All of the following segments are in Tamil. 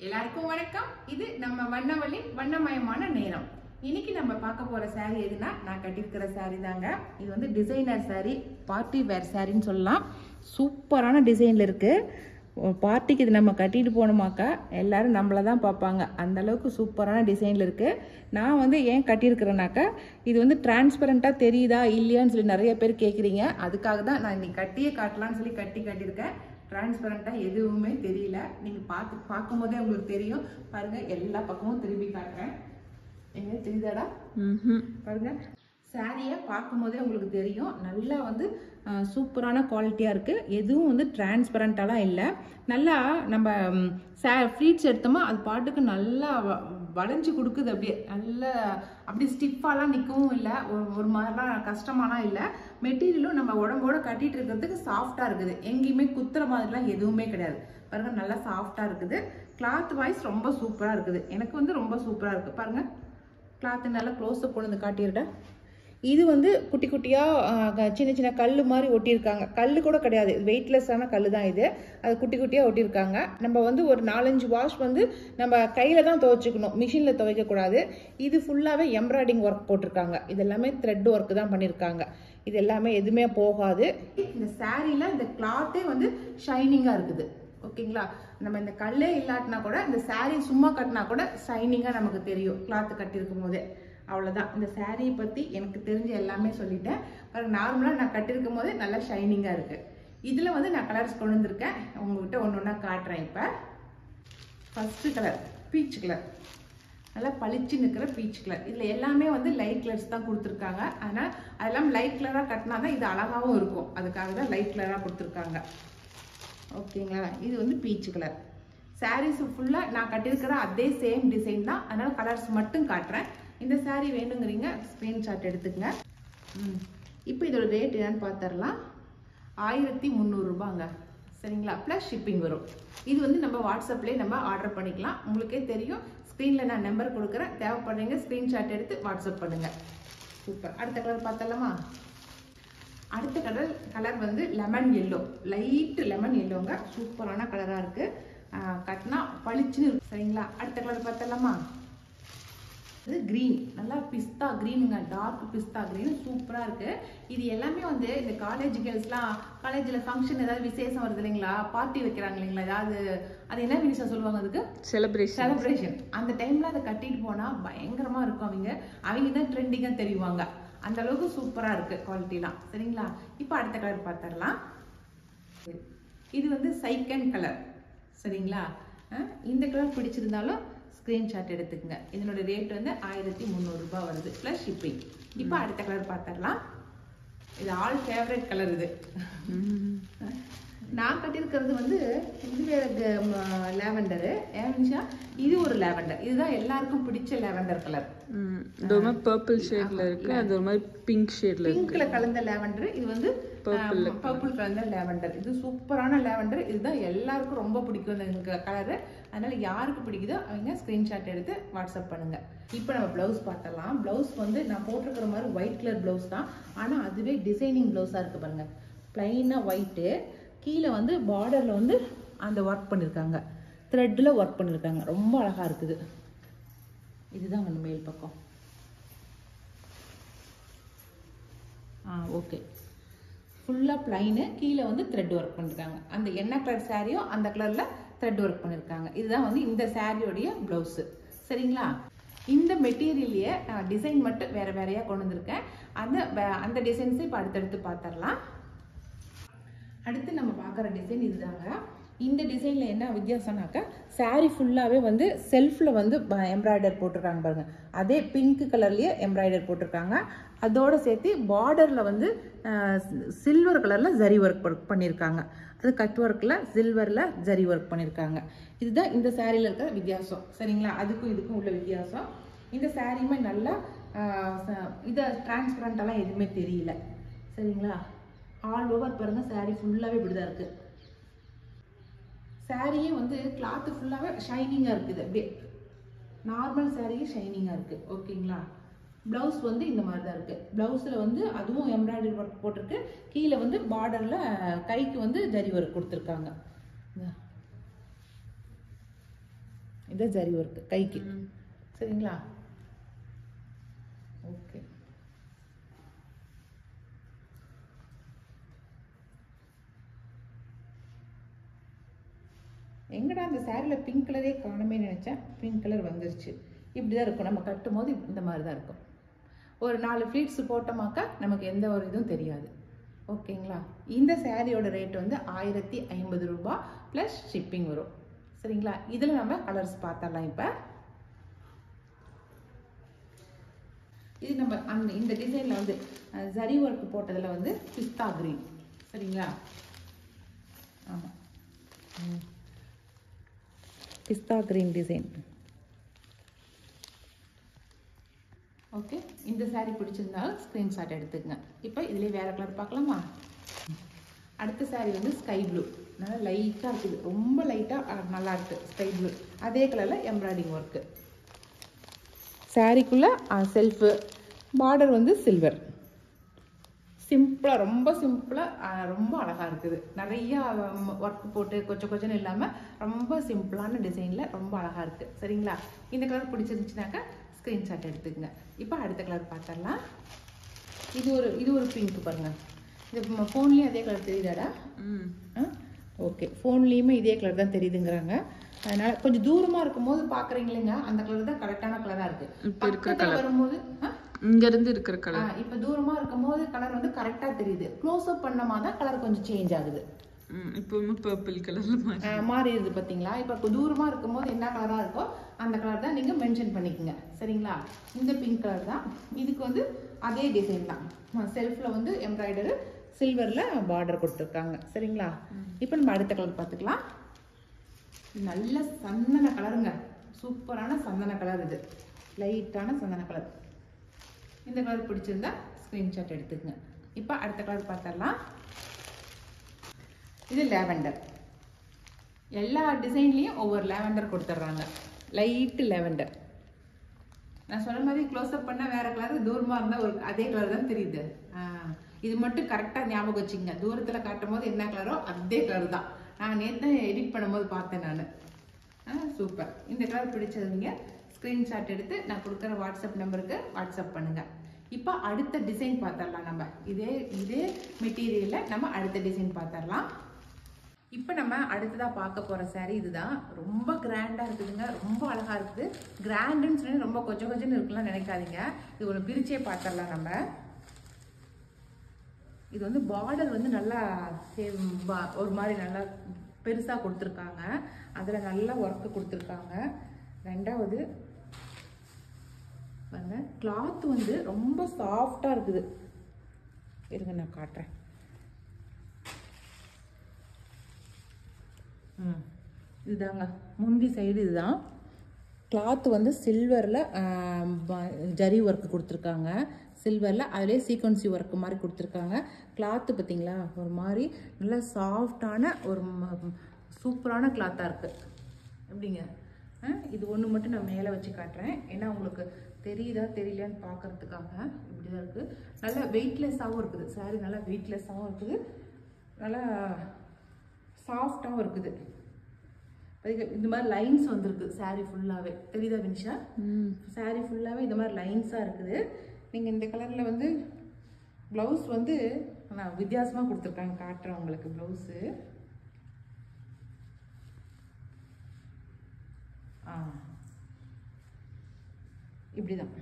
எல்லாருக்கும் வணக்கம் இது நம்ம வண்ணவழி வண்ணமயமான நேரம் இன்னைக்கு நம்ம பார்க்க போற saree எதுனா நான் கட்டியிருக்கிற saree தாங்க இது வந்து டிசைனர் saree பார்ட்டி வேர் சாரின்னு சொல்லலாம் சூப்பரான டிசைன்ல இருக்கு பார்ட்டிக்கு இது நம்ம கட்டிட்டு போனோமாக்கா எல்லாரும் நம்மளை தான் பார்ப்பாங்க அந்த அளவுக்கு சூப்பரான டிசைன்ல இருக்கு நான் வந்து ஏன் கட்டியிருக்கிறேனாக்கா இது வந்து டிரான்ஸ்பரண்டா தெரியுதா இல்லையான்னு சொல்லி நிறைய பேர் கேட்குறீங்க அதுக்காக தான் நான் இன்னைக்கு கட்டியே காட்டலாம்னு சொல்லி கட்டி கட்டியிருக்கேன் டிரான்ஸ்பரண்ட்டாக எதுவுமே தெரியல நீங்கள் பார்த்து பார்க்கும்போதே உங்களுக்கு தெரியும் பாருங்க எல்லா பக்கமும் திரும்பி காட்டுறேன் எங்க தெரியுதாடா பாருங்க சாரியை பார்க்கும்போதே உங்களுக்கு தெரியும் நல்லா வந்து அஹ், சூப்பரான குவாலிட்டியாக இருக்குது எதுவும் வந்து டிரான்ஸ்பரண்ட்டாலாம் இல்லை நல்லா நம்ம ம், சா ஃப்ளீட்ஸ் எடுத்தோமா அது பாட்டுக்கு நல்லா வ- வளைஞ்சு கொடுக்குது அப்படியே நல்லா அப்படி ஸ்டிஃபாலாம் நிற்கவும் இல்லை ஒரு ஒரு மாதிரிலாம் கஷ்டமாலாம் இல்லை மெட்டீரியலும் நம்ம உடம்போட கட்டிட்டு இருக்கிறதுக்கு சாஃப்டாக இருக்குது எங்கேயுமே குத்துற மாதிரிலாம் எதுவுமே கிடையாது பாருங்க நல்லா சாஃப்டாக இருக்குது கிளாத் வாய்ஸ் ரொம்ப சூப்பராக இருக்குது எனக்கு வந்து ரொம்ப சூப்பராக இருக்குது பாருங்க கிளாத்து நல்லா க்ளோஸ் அப் கொண்டு வந்து காட்டிடுறேன் இது வந்து குட்டி குட்டியாக சின்ன சின்ன கல் மாதிரி ஒட்டியிருக்காங்க கல் கூட கிடையாது வெயிட்லெஸ்ஸான கல் தான் இது அது குட்டி குட்டியாக ஒட்டியிருக்காங்க நம்ம வந்து ஒரு நாலஞ்சு வாஷ் வந்து நம்ம கையில் தான் துவைச்சிக்கணும் மிஷினில் துவைக்கக்கூடாது இது ஃபுல்லாகவே எம்ப்ராய்டிங் ஒர்க் போட்டிருக்காங்க இது எல்லாமே த்ரெட் ஒர்க் தான் பண்ணியிருக்காங்க இது எல்லாமே எதுவுமே போகாது இந்த சாரியில் இந்த கிளாத்தே வந்து ஷைனிங்காக இருக்குது ஓகேங்களா நம்ம இந்த கல்லே இல்லாட்டினா கூட இந்த saree சும்மா கட்டினா கூட ஷைனிங்காக நமக்கு தெரியும் கிளாத்து கட்டியிருக்கும் போதே அவ்வளோதான் இந்த சாரியை பற்றி எனக்கு தெரிஞ்ச எல்லாமே சொல்லிட்டேன் பாருங்க நார்மலாக நான் கட்டியிருக்கும் போதே நல்லா ஷைனிங்காக இருக்குது இதில் வந்து நான் கலர்ஸ் கொண்டு வந்திருக்கேன் உங்ககிட்ட ஒன்று ஒன்றா காட்டுறேன் இப்போ ஃபஸ்ட்டு கலர் பீச் கலர் நல்லா பளிச்சு நிற்கிற பீச் கலர் இதில் எல்லாமே வந்து லைட் கலர்ஸ் தான் கொடுத்துருக்காங்க அதனால் அதெல்லாம் லைட் கலராக கட்டினா தான் இது அழகாகவும் இருக்கும் அதுக்காக தான் லைட் கலராக கொடுத்துருக்காங்க ஓகேங்களா இது வந்து பீச் கலர் சாரீஸ் ஃபுல்லாக நான் கட்டியிருக்கிற அதே சேம் டிசைன் தான் அதனால் கலர்ஸ் மட்டும் காட்டுறேன் இந்த saree வேணுங்கிறீங்க ஸ்க்ரீன்ஷாட் எடுத்துக்கங்க ம் இப்போ இதோட ரேட் என்னன்னு பார்த்துடலாம் ஆயிரத்தி முந்நூறுரூபாங்க சரிங்களா ப்ளஸ் ஷிப்பிங் வரும் இது வந்து நம்ம வாட்ஸ்அப்லேயே நம்ம ஆர்டர் பண்ணிக்கலாம் உங்களுக்கே தெரியும் ஸ்க்ரீனில் நான் நம்பர் கொடுக்குறேன் தேவைப்படுறீங்க ஸ்க்ரீன்ஷாட் எடுத்து வாட்ஸ்அப் பண்ணுங்கள் சூப்பர் அடுத்த கலர் பார்த்தலாமா அடுத்த கலர் கலர் வந்து லெமன் எல்லோ லைட் லெமன் எல்லோங்க சூப்பரான கலராக இருக்கு ஆஹ் கட்டினா பளிச்சுன்னு இருக்கு சரிங்களா அடுத்த கலர் பார்த்தலாமா இது க்ரீன் நல்லா பிஸ்தா க்ரீனுங்க டார்க் பிஸ்தா க்ரீன் சூப்பராக இருக்கு இது எல்லாமே வந்து இந்த காலேஜ் கேர்ள்ஸ்லாம் காலேஜில் ஃபங்க்ஷன் ஏதாவது விசேஷம் வருது இல்லைங்களா பார்ட்டி வைக்கிறாங்க இல்லைங்களா ஏதாவது அது என்ன வினிஷா சொல்லுவாங்க அதுக்கு செலிப்ரேஷன் செலிப்ரேஷன் அந்த டைம்ல அதை கட்டிட்டு போனா பயங்கரமா இருக்கும் அவங்க அவங்க தான் ட்ரெண்டிங்கா தெரிவாங்க அந்த அளவுக்கு சூப்பரா இருக்கு குவாலிட்டிலாம் சரிங்களா இப்போ அடுத்த கலர் பார்த்துடலாம் இது வந்து சைக்கன் கலர் சரிங்களா அஹ் இந்த கலர் பிடிச்சிருந்தாலும் ஸ்க்ரீன்ஷாட் எடுத்துக்கங்க இதனோட ரேட் வந்து ஆயிரத்தி முந்நூறுரூபா வருது ப்ளஸ் ஷிப்பிங் இப்போ அடுத்த கலர் பார்த்துடலாம் இது ஆல் ஃபேவரட் கலர் இது நான் கட்டியிருக்கிறது வந்து இது வேற லேவண்டரு ஏன்னுச்சா இது ஒரு லேவண்டர் இதுதான் எல்லாருக்கும் பிடிச்ச லேவண்டர் கலர் இது ஒரு மாதிரி பர்பிள் ஷேட்ல இருக்கு அது ஒரு மாதிரி பிங்க் ஷேட்ல இருக்கு பிங்க்ல கலந்த லேவண்டர் இது வந்து பர்பிள் கலந்த லேவண்டர் இது சூப்பரான லேவண்டர் இதுதான் எல்லாருக்கும் ரொம்ப பிடிக்கும் இந்த கலரு அதனால யாருக்கு பிடிக்குதோ அவங்க ஸ்கிரீன்ஷாட் எடுத்து வாட்ஸ்அப் பண்ணுங்க இப்போ நம்ம பிளவுஸ் பார்த்தலாம் பிளவுஸ் வந்து நான் போட்டிருக்கிற மாதிரி ஒயிட் கலர் பிளவுஸ் தான் ஆனா அதுவே டிசைனிங் பிளவுஸா இருக்கு பாருங்க பிளைனா ஒயிட்டு கீழே வந்து பார்டர்ல வந்து அந்த ஒர்க் பண்ணியிருக்காங்க த்ரெட்டில் ஒர்க் பண்ணியிருக்காங்க ரொம்ப அழகா இருக்குது இதுதான் வந்து மேல் பக்கம் ஆ ஓகே ஃபுல்லாக ப்ளைனு கீழே வந்து த்ரெட் ஒர்க் பண்ணியிருக்காங்க அந்த என்ன கலர் சாரியோ அந்த கலரில் த்ரெட் ஒர்க் பண்ணியிருக்காங்க இதுதான் வந்து இந்த சாரியோடைய ப்ளவுஸு சரிங்களா இந்த மெட்டீரியல்லையே நான் டிசைன் மட்டும் வேறு வேறையாக கொண்டு வந்திருக்கேன் அந்த வே- அந்த டிசைன்ஸை இப்போ அடுத்தடுத்து பார்த்துடலாம் அடுத்து நம்ம பார்க்குற டிசைன் இதுதாங்க இந்த டிசைனில் என்ன வித்தியாசம்னாக்கா saree ஃபுல்லாகவே வந்து செல்ஃபில் வந்து எம்ப்ராய்டர் போட்டிருக்காங்க பாருங்க அதே பிங்க் கலர்லேயே எம்ப்ராய்டர் போட்டிருக்காங்க அதோட சேர்த்து பார்டரில் வந்து சில்வர் கலரில் ஜரி ஒர்க் பண்ணியிருக்காங்க அது கட் ஒர்க்கில் சில்வரில் ஜரி ஒர்க் பண்ணியிருக்காங்க இதுதான் இந்த சாரியில் இருக்கிற வித்தியாசம் சரிங்களா அதுக்கும் இதுக்கும் உள்ள வித்தியாசம் இந்த சாரியுமே நல்லா ஆஹ், ச- இதை டிரான்ஸ்பரண்டெல்லாம் எதுவுமே தெரியல சரிங்களா ஆல் ஓவர் பாருங்க saree ஃபுல்லாகவே இப்படி தான் இருக்குது சாரியே வந்து கிளாத்து ஃபுல்லாகவே ஷைனிங்காக இருக்குது அப்படியே நார்மல் சாரியே ஷைனிங்காக இருக்குது ஓகேங்களா ப்ளவுஸ் வந்து இந்த மாதிரி தான் இருக்குது ப்ளவுஸில் வந்து அதுவும் எம்ப்ராய்டரி ஒர்க் போட்டிருக்கு கீழே வந்து பார்டரில் கைக்கு வந்து ஜரி ஒர்க் கொடுத்துருக்காங்க இந்தா. இது ஜரி ஒர்க்கு கைக்கு சரிங்களா ஓகே எங்கடா அந்த சாரியில் பிங்க் கலரே காணுமே நினச்சேன் பிங்க் கலர் வந்துருச்சு இப்படி தான் இருக்கும் நம்ம கட்டும் போது இந்த மாதிரி தான் இருக்கும் ஒரு நாலு ஃப்ளீட்ஸ் போட்டோமாக்கா நமக்கு எந்த ஒரு இதுவும் தெரியாது ஓகேங்களா இந்த சாரியோட ரேட் வந்து ஆயிரத்தி ஐம்பது ரூபாய் ப்ளஸ் ஷிப்பிங் வரும் சரிங்களா இதில் நம்ம கலர்ஸ் பார்த்தரலாம் இப்போ இது நம்ம அந்த இந்த டிசைனில் வந்து அஹ், ஜரி ஒர்க் போட்டதில் வந்து பிஸ்தா கிரீன் சரிங்களா ஆமாம் பிஸ்தா கிரீன் டிசைன் ஓகே இந்த saree பிடிச்சிருந்தாலும் ஸ்க்ரீன்ஷாட் எடுத்துக்கங்க இப்போ இதுலேயே வேறு கலர் பார்க்கலாமா அடுத்த saree வந்து ஸ்கை ப்ளூ நல்லா லைட்டாக இருக்குது ரொம்ப லைட்டாக நல்லா இருக்குது ஸ்கை ப்ளூ அதே கலரில் எம்ப்ராய்டிங் ஒர்க்கு சாரீக்குள்ளே செல்ஃபு பார்டர் வந்து சில்வர் சிம்பிளாக ரொம்ப சிம்பிளாக ரொம்ப அழகாக இருக்குது நிறையா ஒர்க் போட்டு கொச்ச கொச்சன்னு இல்லாமல் ரொம்ப சிம்பிளான டிசைனில் ரொம்ப அழகாக இருக்குது சரிங்களா இந்த கலர் பிடிச்சிருந்துச்சுனாக்கா ஸ்க்ரீன்ஷாட் எடுத்துக்கங்க இப்போ அடுத்த கலர் பார்த்துடலாம் இது ஒரு இது ஒரு பிங்க் பாருங்க இது ஃபோன்லேயும் அதே கலர் தெரியுதாடா ம் ஓகே ஃபோன்லேயுமே இதே கலர் தான் தெரியுதுங்கிறாங்க அதனால கொஞ்சம் தூரமாக இருக்கும்போது பார்க்குறீங்களேங்க அந்த கலர் தான் கரெக்டான கலராக இருக்குது இப்ப இருக்க பக்கத்துல வரும்போது ஆ இங்க இருந்து இருக்கிற கலர் ஆ, இப்ப தூரமா இருக்கும்போது கலர் வந்து கரெக்டா தெரியுது க்ளோஸ் அப் பண்ணமா தான் கலர் கொஞ்சம் சேஞ்ச் ஆகுது ம் இப்பவுமே பர்பிள் கலர்ல மாறி ஆ, மாறிடுது பாத்தீங்களா இப்ப இப்ப தூரமா இருக்கும்போது என்ன கலரா இருக்கோ அந்த கலர் தான் நீங்க மென்ஷன் பண்ணிக்கோங்க சரிங்களா இந்த பிங்க் கலர் தான் இதுக்கு வந்து அதே டிசைன் தான் செல்ஃப்ல வந்து எம்ப்ராய்டரு சில்வர்ல பார்டர் கொடுத்துருக்காங்க சரிங்களா இப்போ நம்ம அடுத்த கலர் பார்த்துக்கலாம் நல்ல சந்தன கலருங்க சூப்பரான சந்தன கலர் இது லைட்டான சந்தன கலர் இந்த கலர் பிடிச்சிருந்தா ஸ்க்ரீன்ஷாட் எடுத்துக்கங்க இப்போ அடுத்த கலர் பார்த்துடலாம் இது லேவெண்டர் எல்லா டிசைன்லேயும் ஒவ்வொரு லேவெண்டர் கொடுத்துட்றாங்க லைட்டு லேவெண்டர் நான் சொன்ன மாதிரி க்ளோஸ் அப் பண்ணால் வேற கலர் தூரமாக இருந்தால் ஒரு அதே கலர் தான் தெரியுது ஆ, இது மட்டும் கரெக்டாக ஞாபகம் வச்சுங்க தூரத்தில் காட்டும் போது என்ன கலரோ அதே கலர் தான் நான் நேற்று எடிட் பண்ணும்போது பார்த்தேன் நான் ஆ சூப்பர் இந்த கலர் பிடிச்சதுங்க ஸ்க்ரீன்ஷாட் எடுத்து நான் கொடுக்குற வாட்ஸ்அப் நம்பருக்கு வாட்ஸ்அப் பண்ணுங்க இப்போ அடுத்த டிசைன் பார்த்துடலாம் நம்ம இதே இதே மெட்டீரியலில் நம்ம அடுத்த டிசைன் பார்த்துடலாம் இப்போ நம்ம அடுத்ததாக பார்க்க போகிற saree இதுதான் ரொம்ப கிராண்டாக இருக்குதுங்க ரொம்ப அழகாக இருக்குது கிராண்டுன்னு சொல்லி ரொம்ப கொஞ்சம் கொஞ்சம்னு இருக்கலாம் நினைக்காதீங்க இது ஒன்று பிரிச்சே பார்த்துடலாம் நம்ம இது வந்து பார்டர் வந்து நல்லா சே- பா- ஒரு மாதிரி நல்லா பெருசாக கொடுத்துருக்காங்க அதில் நல்லா ஒர்க்கு கொடுத்துருக்காங்க ரெண்டாவது பாருங்க கிளாத் வந்து ரொம்ப சாஃப்டாக இருக்குது இருங்க நான் காட்டுறேன் ம் இதுதாங்க முந்தி சைடு இதுதான் கிளாத் வந்து சில்வரில் ஜரி ஒர்க் கொடுத்துருக்காங்க சில்வரில் அதிலே சீக்வன்சி ஒர்க் மாதிரி கொடுத்துருக்காங்க கிளாத்து பார்த்தீங்களா ஒரு மாதிரி நல்ல சாஃப்டான ஒரு ம- சூப்பரான கிளாத்தாக இருக்குது எப்படிங்க ஆ, இது ஒன்று மட்டும் நான் மேலே வச்சு காட்டுறேன் ஏன்னா உங்களுக்கு தெரியுதா தெரியலையான்னு பார்க்கறதுக்காக இப்படி தான் இருக்குது நல்லா வெயிட்லெஸ்ஸாகவும் இருக்குது saree நல்லா வெயிட்லெஸ்ஸாகவும் இருக்குது நல்லா சாஃப்டாகவும் இருக்குது அதுக்கு இந்த மாதிரி லைன்ஸ் வந்திருக்கு saree ஃபுல்லாகவே தெரியுதா வினிஷா ம் saree ஃபுல்லாகவே இந்த மாதிரி லைன்ஸாக இருக்குது நீங்கள் இந்த கலரில் வந்து ப்ளவுஸ் வந்து நான் வித்தியாசமாக கொடுத்துருக்காங்க காட்டுறேன் உங்களுக்கு ப்ளவுஸு ஆ இப்படி தான்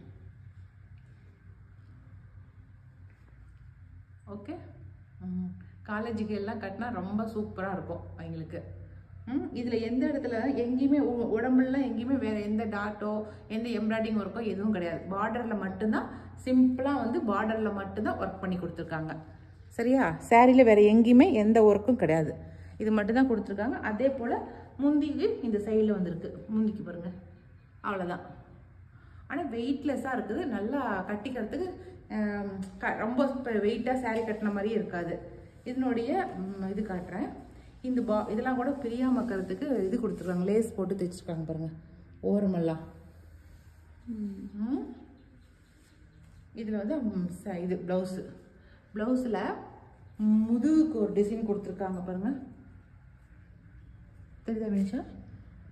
ஓகே ம் காலேஜுக்கு எல்லாம் கட்டினா ரொம்ப சூப்பராக இருக்கும் அவங்களுக்கு ம் இதில் எந்த இடத்துல எங்கேயுமே உ- உடம்புலாம் எங்கேயுமே வேறு எந்த டாட்டோ எந்த எம்ப்ராய்டிங் ஒர்க்கோ எதுவும் கிடையாது பார்டரில் மட்டும்தான் சிம்பிளாக வந்து பார்டரில் மட்டும்தான் ஒர்க் பண்ணி கொடுத்துருக்காங்க சரியா சாரியில் வேறு எங்கேயுமே எந்த ஒர்க்கும் கிடையாது இது மட்டும்தான் கொடுத்துருக்காங்க அதே போல் முந்திக்கு இந்த சைடில் வந்திருக்கு முந்திக்கு பாருங்கள் அவ்வளோதான் ஆனால் வெயிட்லெஸ்ஸாக இருக்குது நல்லா கட்டிக்கிறதுக்கு ஆம், க- ரொம்ப வெயிட்டாக saree கட்டின மாதிரியே இருக்காது இதனுடைய ம், இது காட்டுறேன் இந்த பா இதெல்லாம் கூட பிரியாம இருக்கிறதுக்கு இது கொடுத்துருக்காங்க லேஸ் போட்டு தைச்சிருக்காங்க பாருங்க ஓரமெல்லாம் ம். இதில் வந்து ம், ச- இது ப்ளவுஸு ப்ளவுஸில் முதுகுக்கு ஒரு டிசைன் கொடுத்துருக்காங்க பாருங்க தெரியுதா வினிஷா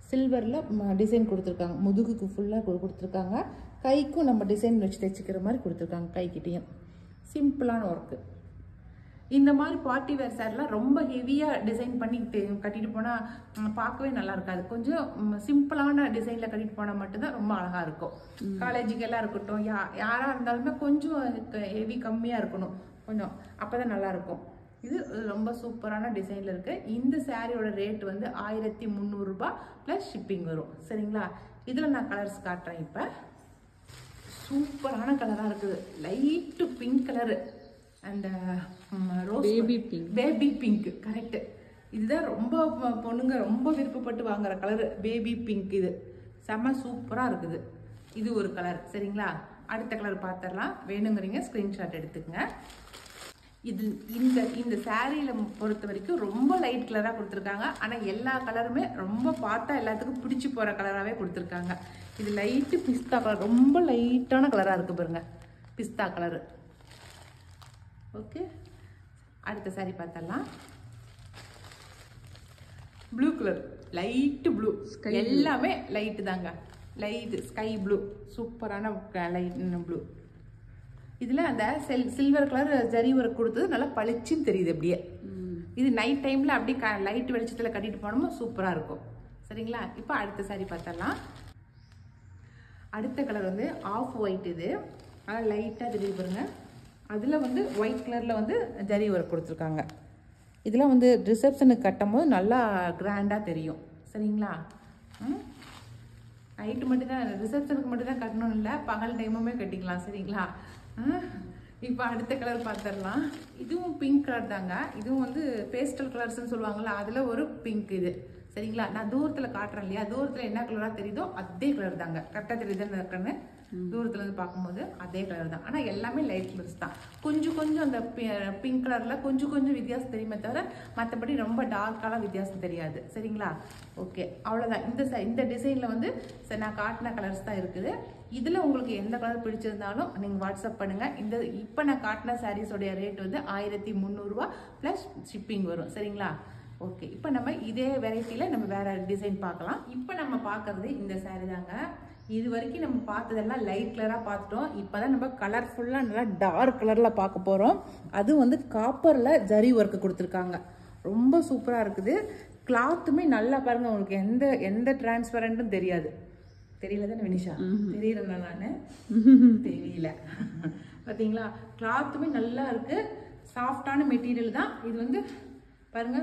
சில்வரில் டிசைன் கொடுத்துருக்காங்க முதுகுக்கு ஃபுல்லாக கொடுத்துருக்காங்க கைக்கும் நம்ம டிசைன் வச்சு தைச்சிக்கிற மாதிரி கொடுத்துருக்காங்க கைக்கிட்டேயும் சிம்பிளான ஒர்க்கு இந்த மாதிரி பார்ட்டி வேர் சாரிலாம் ரொம்ப ஹெவியாக டிசைன் பண்ணி தெ- கட்டிட்டு போனால் பார்க்கவே நல்லா இருக்காது கொஞ்சம் சிம்பிளான டிசைனில் கட்டிட்டு போனால் மட்டும்தான் ரொம்ப அழகாக இருக்கும் காலேஜுக்கு எல்லாம் இருக்கட்டும் யா யாராக இருந்தாலுமே கொஞ்சம் ஹெவி கம்மியாக இருக்கணும் கொஞ்சம் அப்போ தான் நல்லாயிருக்கும் இது ரொம்ப சூப்பரான டிசைனில் இருக்குது இந்த சாரியோட ரேட் வந்து ஆயிரத்தி முந்நூறுரூபா ப்ளஸ் ஷிப்பிங் வரும் சரிங்களா இதில் நான் கலர்ஸ் காட்டுறேன் இப்போ சூப்பரான கலராக இருக்குது லைட்டு பிங்க் கலரு அந்த rose baby pink baby pink correct இதுதான் ரொம்ப பொ- பொண்ணுங்க ரொம்ப விருப்பப்பட்டு வாங்குற கலர் பேபி பிங்க் இது செம்ம சூப்பராக இருக்குது இது ஒரு கலர் சரிங்களா அடுத்த கலர் பார்த்துடலாம் வேணுங்கிறீங்க ஸ்க்ரீன்ஷாட் எடுத்துக்கங்க இது இந்த இந்த சாரியில பொறுத்த வரைக்கும் ரொம்ப லைட் கலராக கொடுத்துருக்காங்க ஆனால் எல்லா கலருமே ரொம்ப பார்த்தா எல்லாத்துக்கும் பிடிச்சி போகிற கலராகவே கொடுத்துருக்காங்க இது லைட்டு பிஸ்தா கலர் ரொம்ப லைட்டான கலராக இருக்கு பாருங்க பிஸ்தா கலரு ஓகே அடுத்த சாரி பார்த்தரலாம் ப்ளூ கலர் லைட்டு ப்ளூ எல்லாமே லைட்டு தாங்க லைட் ஸ்கை ப்ளூ சூப்பரான லைட் ப்ளூ இதில் அந்த self silver colour zari work கொடுத்தது நல்லா பளிச்சுன்னு தெரியுது அப்படியே இது நைட் டைமில் அப்படியே க லைட் வெளிச்சத்தில் கட்டிட்டு போனோமோ சூப்பராக இருக்கும் சரிங்களா இப்போ அடுத்த சாரி பார்த்தரலாம் அடுத்த கலர் வந்து ஆஃப் ஒயிட் இது ஆனால் லைட்டாக தெரியுது பாருங்க அதில் வந்து ஒயிட் கலரில் வந்து ஜரி ஒர்க் கொடுத்துருக்காங்க இதெல்லாம் வந்து ரிசப்ஷனுக்கு கட்டும் போது நல்லா கிராண்டாக தெரியும் சரிங்களா ம் நைட்டு மட்டும் தான் ரிசப்ஷனுக்கு மட்டும் தான் கட்டணும் இல்லை பகல் டைமுமே கட்டிக்கலாம் சரிங்களா இப்போ அடுத்த கலர் பார்த்துடலாம் இதுவும் பிங்க் கலர் தாங்க இதுவும் வந்து பேஸ்டல் கலர்ஸ்னு சொல்லுவாங்கல்ல அதில் ஒரு பிங்க் இது சரிங்களா நான் தூரத்தில் காட்டுறேன் இல்லையா தூரத்தில் என்ன கலராக தெரியுதோ அதே கலர் தாங்க கரெக்டாக தெரியுதுன்னு இருக்கேன்னு தூரத்துல இருந்து பார்க்கும்போது அதே கலர் தான் ஆனால் எல்லாமே லைட் கலர்ஸ் தான் கொஞ்சம் கொஞ்சம் அந்த பிங்க் கலரில் கொஞ்சம் கொஞ்சம் வித்தியாசம் தெரியுமே தவிர மற்றபடி ரொம்ப டார்க்காலாம் வித்தியாசம் தெரியாது சரிங்களா ஓகே அவ்வளோதான் இந்த ச- இந்த டிசைனில் வந்து சரி நான் காட்டின கலர்ஸ் தான் இருக்குது இதில் உங்களுக்கு எந்த கலர் பிடிச்சிருந்தாலும் நீங்கள் வாட்ஸ்அப் பண்ணுங்கள் இந்த இப்போ நான் காட்டின சாரீஸோடைய ரேட் வந்து ஆயிரத்தி முந்நூறுரூவா ப்ளஸ் ஷிப்பிங் வரும் சரிங்களா ஓகே இப்போ நம்ம இதே வெரைட்டியில் நம்ம வேற டிசைன் பார்க்கலாம் இப்போ நம்ம பார்க்கறது இந்த saree தாங்க இது வரைக்கும் நம்ம பார்த்ததெல்லாம் லைட் கலராக பார்த்துட்டோம் இப்போ தான் நம்ம கலர்ஃபுல்லாக நல்லா டார்க் கலரில் பார்க்க போகிறோம் அது வந்து காப்பரில் ஜரி ஒர்க்கு கொடுத்துருக்காங்க ரொம்ப சூப்பராக இருக்குது கிளாத்துமே நல்லா பாருங்க உங்களுக்கு எந்த எந்த டிரான்ஸ்பரண்ட்டும் தெரியாது தெரியல தானே வினிஷா தெரியலண்ணா நான் தெரியல பார்த்தீங்களா கிளாத்துமே நல்லா இருக்கு சாஃப்டான மெட்டீரியல் தான் இது வந்து பாருங்க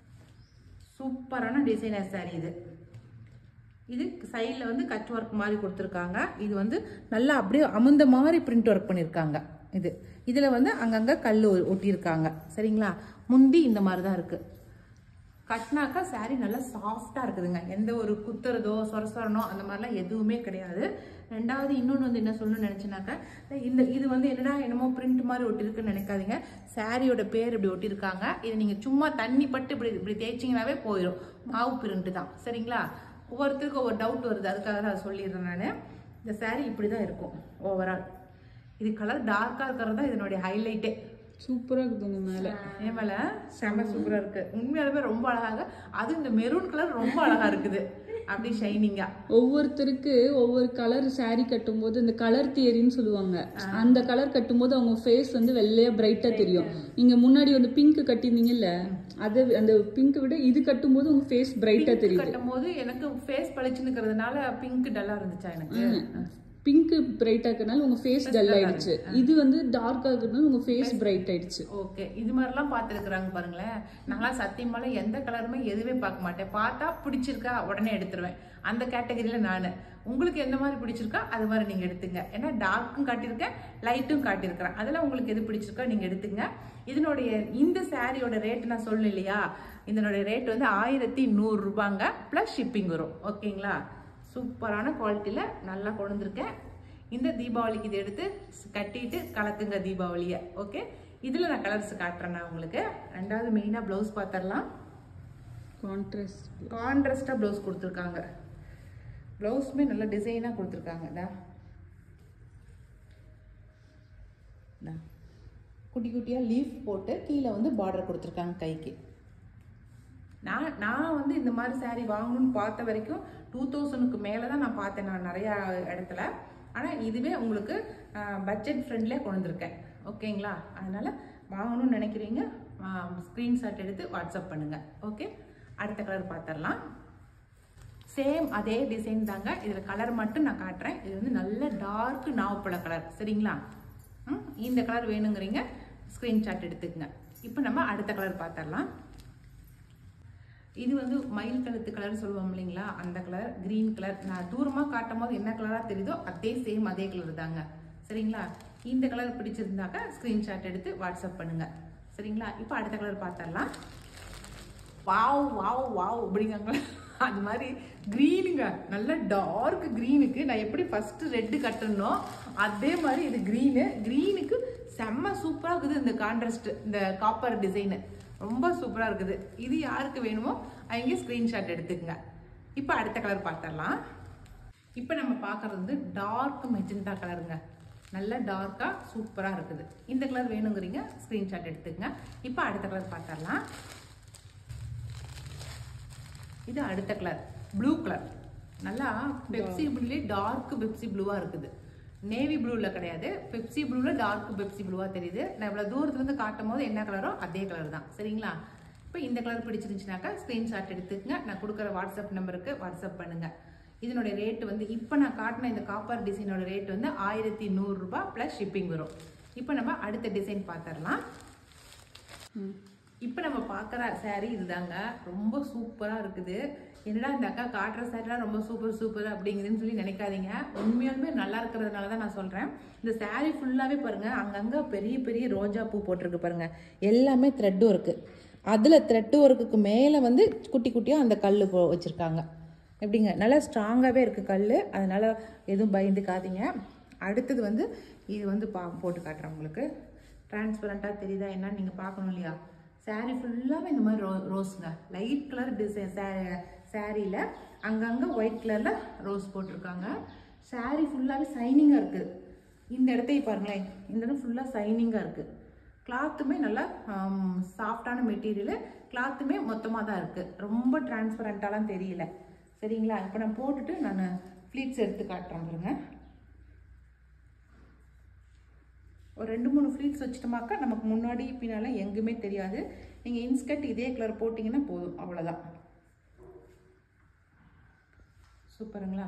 சூப்பரான டிசைனர் saree இது இது சைடில் வந்து கட் ஒர்க் மாதிரி கொடுத்துருக்காங்க இது வந்து நல்லா அப்படியே அமுந்த மாதிரி பிரிண்ட் ஒர்க் பண்ணியிருக்காங்க இது இதில் வந்து அங்கங்கே கல் ஒ- ஒட்டியிருக்காங்க சரிங்களா முந்தி இந்த மாதிரி தான் இருக்குது கட்டினாக்கா saree நல்லா சாஃப்டாக இருக்குதுங்க எந்த ஒரு குத்துறதோ சொரசொரனோ அந்த மாதிரிலாம் எதுவுமே கிடையாது ரெண்டாவது இன்னொன்று வந்து என்ன சொல்லணும்னு நினச்சினாக்கா இந்த இது வந்து என்னடா என்னமோ பிரிண்ட் மாதிரி ஒட்டியிருக்குன்னு நினைக்காதீங்க சாரியோட பேர் இப்படி ஒட்டியிருக்காங்க இது நீங்கள் சும்மா தண்ணி பட்டு இப்படி இப்படி தேய்ச்சிங்கனாவே போயிடும் மாவு பிரிண்ட் தான் சரிங்களா ஒவ்வொருத்தருக்கும் ஒவ்வொரு டவுட் வருது அதுக்காக தான் அதை சொல்லிடுறேன் நான் இந்த saree இப்படி தான் இருக்கும் ஓவரால் இது கலர் டார்க்காக இருக்கிறது தான் இதனுடைய ஹைலைட்டே சூப்பரா இருக்குதுங்க மேல ஏமல செம சூப்பரா இருக்கு உண்மையாலுமே ரொம்ப அழகாக அது இந்த மெரூன் கலர் ரொம்ப அழகா இருக்குது அப்படி ஷைனிங்கா ஒவ்வொருத்தருக்கு ஒவ்வொரு கலர் saree கட்டும்போது இந்த கலர் தியரின்னு சொல்லுவாங்க அந்த கலர் கட்டும்போது அவங்க ஃபேஸ் வந்து வெள்ளையா பிரைட்டா தெரியும் நீங்க முன்னாடி வந்து பிங்க் கட்டியிருந்தீங்கல்ல அது அந்த பிங்க் விட இது கட்டும்போது உங்க ஃபேஸ் பிரைட்டா தெரியுது கட்டும் போது எனக்கு ஃபேஸ் பளிச்சுன்னுக்கிறதுனால பிங்க் டல்லா இருந்துச்சா எனக்கு பிங்க் பிரைட் ஆக்குறதுனால உங்க ஃபேஸ் டல் ஆயிடுச்சு இது வந்து டார்க் ஆகுறதுனால உங்க ஃபேஸ் பிரைட் ஆயிடுச்சு ஓகே இது மாதிரிலாம் பார்த்துருக்குறாங்க பாருங்களேன் நான்லாம் சத்தியமால எந்த கலருமே எதுவுமே பார்க்க மாட்டேன் பார்த்தா பிடிச்சிருக்கா உடனே எடுத்துருவேன் அந்த கேட்டகரியில் நான் உங்களுக்கு எந்த மாதிரி பிடிச்சிருக்கா அது மாதிரி நீங்கள் எடுத்துங்க ஏன்னா டார்க்கும் காட்டியிருக்கேன் லைட்டும் காட்டியிருக்கிறேன் அதில் உங்களுக்கு எது பிடிச்சிருக்கோ நீங்கள் எடுத்துங்க இதனுடைய இந்த சாரியோட ரேட் நான் சொல்லணும் இல்லையா இதனுடைய ரேட் வந்து ஆயிரத்தி நூறு ரூபாங்க ப்ளஸ் ஷிப்பிங் வரும் ஓகேங்களா சூப்பரான குவாலிட்டியில் நல்லா கொண்டு வந்திருக்கேன் இந்த தீபாவளிக்கு இதை எடுத்து ஸ்- கட்டிட்டு கலக்குங்க தீபாவளியை ஓகே இதில் நான் கலர்ஸ் காட்டுறேன் நான் உங்களுக்கு ரெண்டாவது மெயினாக ப்ளவுஸ் பார்த்துடலாம் கான்ட்ராஸ்ட் கான்ட்ராஸ்டாக ப்ளவுஸ் கொடுத்துருக்காங்க ப்ளவுஸுமே நல்ல டிசைனாக கொடுத்துருக்காங்க டா டா. குட்டி குட்டியாக லீஃப் போட்டு கீழே வந்து பார்டர் கொடுத்துருக்காங்க கைக்கு நான் நான் வந்து இந்த மாதிரி saree வாங்கணும்னு பார்த்த வரைக்கும் டூ தௌசண்ட்க்கு மேலே தான் நான் பார்த்தேன் நான் நிறையா இடத்துல ஆனால் இதுவே உங்களுக்கு பட்ஜெட் ஃப்ரெண்ட்லேயே கொண்டு வந்திருக்கேன் ஓகேங்களா அதனால் வாங்கணும்னு நினைக்கிறீங்க ஸ்க்ரீன்ஷாட் எடுத்து வாட்ஸ்அப் பண்ணுங்கள் ஓகே அடுத்த கலர் பார்த்துடலாம் சேம் அதே டிசைன் தாங்க இதில் கலர் மட்டும் நான் காட்டுறேன் இது வந்து நல்ல டார்க் நாவப்பழ கலர் சரிங்களா ம், இந்த கலர் வேணுங்கிறீங்க ஸ்க்ரீன்ஷாட் எடுத்துக்கங்க இப்போ நம்ம அடுத்த கலர் பார்த்துடலாம் இது வந்து மயில் கழுத்து கலர் சொல்லுவோம் இல்லைங்களா அந்த கலர் கிரீன் கலர் நான் தூரமாக காட்டும் போது என்ன கலராக தெரியுதோ அதே சேம் அதே கலர் தாங்க சரிங்களா இந்த கலர் பிடிச்சிருந்தாக்க ஸ்க்ரீன்ஷாட் எடுத்து வாட்ஸ்அப் பண்ணுங்க சரிங்களா இப்போ அடுத்த கலர் பார்த்துடலாம் வாவ் வாவ் வாவ் அப்படிங்காங்க அது மாதிரி க்ரீனுங்க நல்ல டார்க் க்ரீனுக்கு நான் எப்படி ஃபர்ஸ்ட் ரெட்டு கட்டணும் அதே மாதிரி இது க்ரீனு க்ரீனுக்கு செம்ம சூப்பராக இருக்குது இந்த கான்ட்ராஸ்ட் இந்த காப்பர் டிசைனு ரொம்ப சூப்பராக இருக்குது இது யாருக்கு வேணுமோ அவங்க ஸ்க்ரீன்ஷாட் எடுத்துக்கங்க இப்போ அடுத்த கலர் பார்த்துடலாம் இப்போ நம்ம பார்க்கறது வந்து டார்க் மெஜந்தா கலருங்க நல்ல டார்க்காக சூப்பராக இருக்குது இந்த கலர் வேணுங்கிறீங்க ஸ்க்ரீன்ஷாட் எடுத்துக்கங்க இப்போ அடுத்த கலர் பார்த்துடலாம் இது அடுத்த கலர் ப்ளூ கலர் நல்லா பெப்சி ப்ளூலே டார்க் பெப்சி ப்ளூவா இருக்குது நேவி ப்ளூல கிடையாது பெப்சி ப்ளூல டார்க் பெப்சி ப்ளூவா தெரியுது நான் இவ்வளவு தூரத்துல இருந்து காட்டும் போது என்ன கலரோ அதே கலர் தான் சரிங்களா இப்போ இந்த கலர் பிடிச்சிருந்துச்சுனாக்கா ஸ்க்ரீன்ஷாட் எடுத்துக்கங்க நான் கொடுக்குற வாட்ஸ்அப் நம்பருக்கு வாட்ஸ்அப் பண்ணுங்க இதனுடைய ரேட் வந்து இப்போ நான் காட்டின இந்த காப்பர் டிசைனோட ரேட் வந்து ஆயிரத்தி நூறுரூபா ப்ளஸ் ஷிப்பிங் வரும் இப்போ நம்ம அடுத்த டிசைன் பார்த்துடலாம் இப்போ நம்ம பார்க்குற saree இதுதாங்க ரொம்ப சூப்பராக இருக்குது என்னடா இந்த அக்கா காட்டுற சாரிலாம் ரொம்ப சூப்பர் சூப்பர் அப்படிங்குதுன்னு சொல்லி நினைக்காதீங்க உண்மையாலுமே நல்லா இருக்கிறதுனால தான் நான் சொல்கிறேன் இந்த saree ஃபுல்லாகவே பாருங்கள் அங்கங்கே பெரிய பெரிய ரோஜா பூ போட்டிருக்கு பாருங்க எல்லாமே த்ரெட் ஒர்க்கு அதில் த்ரெட் ஒர்க்குக்கு மேலே வந்து குட்டி குட்டியாக அந்த கல் போ வச்சுருக்காங்க எப்படிங்க நல்லா ஸ்ட்ராங்காகவே இருக்குது கல் அதனால் எதுவும் பயந்துக்காதீங்க அடுத்தது வந்து இது வந்து பா போட்டு காட்டுறேன் உங்களுக்கு டிரான்ஸ்பரண்ட்டாக தெரியுதா என்னன்னு நீங்கள் பார்க்கணும் இல்லையா saree ஃபுல்லாகவே இந்த மாதிரி ரோ ரோஸுங்க லைட் கலர் டிசைன் சாரியில் அங்கங்கே ஒயிட் கலரில் ரோஸ் போட்டிருக்காங்க saree ஃபுல்லாகவே சைனிங்காக இருக்குது இந்த இடத்தையும் பாருங்களேன் இந்த இடம் ஃபுல்லாக சைனிங்காக இருக்குது கிளாத்துமே நல்லா சாஃப்டான மெட்டீரியலு கிளாத்துமே மொத்தமாக தான் இருக்குது ரொம்ப டிரான்ஸ்பரண்ட்டாலாம் தெரியல சரிங்களா இப்போ நான் போட்டுட்டு நான் ஃப்ளீட்ஸ் எடுத்து காட்டுறேன் பாருங்க ஒரு ரெண்டு மூணு ஃப்ளீட்ஸ் வச்சுட்டோமாக்கா நமக்கு முன்னாடி பின்னால எங்குமே தெரியாது நீங்கள் இன்ஸ்கர்ட் இதே கலர் போட்டிங்கன்னா போதும் அவ்வளோதான் சூப்பருங்களா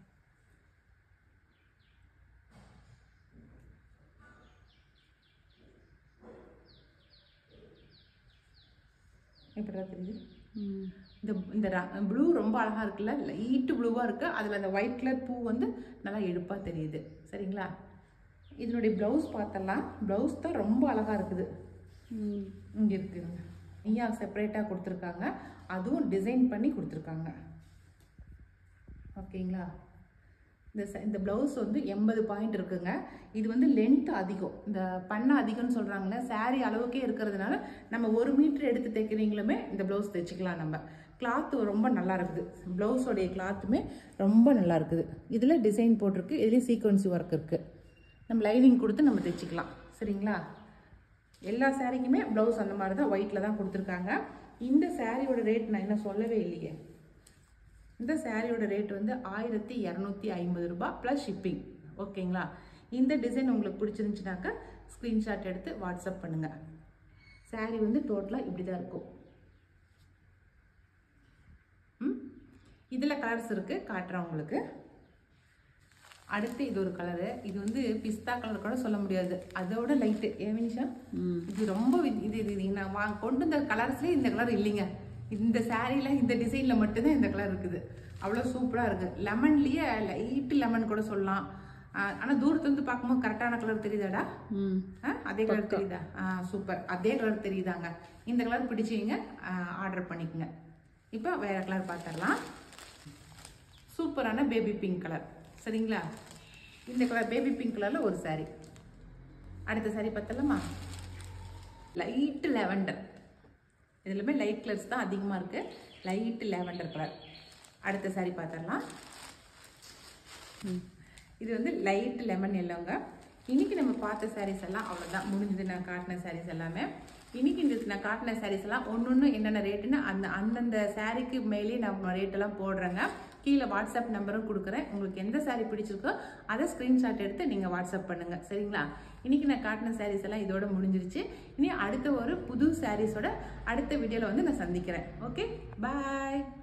எப்படிடா தெரியுது ம். இந்த இந்த ப்ளூ ரொம்ப அழகா இருக்குல்ல லைட்டு ப்ளூவாக இருக்கு அதில் அந்த ஒயிட் கலர் பூ வந்து நல்லா எடுப்பாக தெரியுது சரிங்களா இதனுடைய ப்ளவுஸ் பார்த்தலாம் ப்ளவுஸ் தான் ரொம்ப அழகா இருக்குது ம். இங்கே இருக்குங்க ஐயா செப்பரேட்டாக கொடுத்துருக்காங்க அதுவும் டிசைன் பண்ணி கொடுத்துருக்காங்க ஓகேங்களா இந்த ச- இந்த ப்ளவுஸ் வந்து எண்பது பாயிண்ட் இருக்குங்க இது வந்து லென்த் அதிகம் இந்த பண்ணை அதிகம்னு சொல்கிறாங்களே saree அளவுக்கே இருக்கிறதுனால நம்ம ஒரு மீட்டர் எடுத்து தைக்கிறீங்களுமே இந்த ப்ளவுஸ் தைச்சிக்கலாம் நம்ம கிளாத் ரொம்ப நல்லா இருக்குது ப்ளவுஸோடைய கிளாத்துமே ரொம்ப நல்லா இருக்குது இதில் டிசைன் போட்டிருக்கு இதுலேயும் சீக்வன்சி ஒர்க் இருக்குது நம்ம லைனிங் கொடுத்து நம்ம தைச்சிக்கலாம் சரிங்களா எல்லா சாரீக்குமே ப்ளவுஸ் அந்த மாதிரி தான் ஒயிட்டில் தான் கொடுத்துருக்காங்க இந்த சாரியோட ரேட் நான் என்ன சொல்லவே இல்லையே இந்த சாரியோட ரேட் வந்து ஆயிரத்தி இரநூத்தி ஐம்பது ரூபாய் ப்ளஸ் ஷிப்பிங் ஓகேங்களா இந்த டிசைன் உங்களுக்கு பிடிச்சிருந்துச்சுனாக்கா ஸ்க்ரீன்ஷாட் எடுத்து வாட்ஸ்அப் பண்ணுங்க saree வந்து டோட்டலாக இப்படி தான் இருக்கும் ம் இதில் கலர்ஸ் இருக்குது காட்டுறேன் உங்களுக்கு அடுத்து இது ஒரு கலரு இது வந்து பிஸ்தா கலர் கூட சொல்ல முடியாது அதோட லைட்டு ஏன் வினிஷா ம். இது இது ரொம்ப வி- இது இது இது நான் வா கொண்டு வந்த கலர்ஸ்லேயே இந்த கலர் இல்லைங்க இந்த சாரீல இந்த டிசைனில் மட்டும்தான் இந்த கலர் இருக்குது அவ்வளோ சூப்பராக இருக்குது லெமன்லேயே லைட்டு லெமன் கூட சொல்லலாம் ஆனால் தூரத்துலேருந்து பார்க்கும்போது கரெக்டான கலர் தெரியுதாடா ம் ஆ, அதே கலர் தெரியுதா ஆ சூப்பர் அதே கலர் தெரியுதாங்க இந்த கலர் பிடிச்சிங்க ஆர்டர் பண்ணிக்கோங்க இப்போ வேற கலர் பார்த்துடலாம் சூப்பரான பேபி பிங்க் கலர் சரிங்களா இந்த கலர் பேபி பிங்க் கலரில் ஒரு saree அடுத்த saree பார்த்தலாமா லைட்டு லெவண்டர் இதுலமே லைட் கலர்ஸ் தான் அதிகமாக இருக்குது லைட்டு லேவண்டர் கலர் அடுத்த saree பார்த்துடலாம் இது வந்து லைட் லெமன் எல்லோங்க இன்னைக்கு நம்ம பார்த்த sarees எல்லாம் அவ்வளோதான் முடிஞ்சது நான் காட்டின sarees எல்லாமே இன்னைக்கு இந்த நான் காட்டின சாரீஸ் எல்லாம் ஒன்னொன்னு என்னென்ன ரேட்டுன்னு அந்த அந்தந்த சாரீக்கு மேலே நம்ம ரேட் எல்லாம் போடுறேங்க கீழே வாட்ஸ்அப் நம்பரும் கொடுக்குறேன் உங்களுக்கு எந்த saree பிடிச்சிருக்கோ அதை ஸ்க்ரீன்ஷாட் எடுத்து நீங்கள் வாட்ஸ்அப் பண்ணுங்க சரிங்களா இன்னைக்கு நான் காட்டின சாரீஸ் எல்லாம் இதோட முடிஞ்சிருச்சு இனி அடுத்த ஒரு புது சாரீஸோட அடுத்த வீடியோவில் வந்து நான் சந்திக்கிறேன் ஓகே பாய்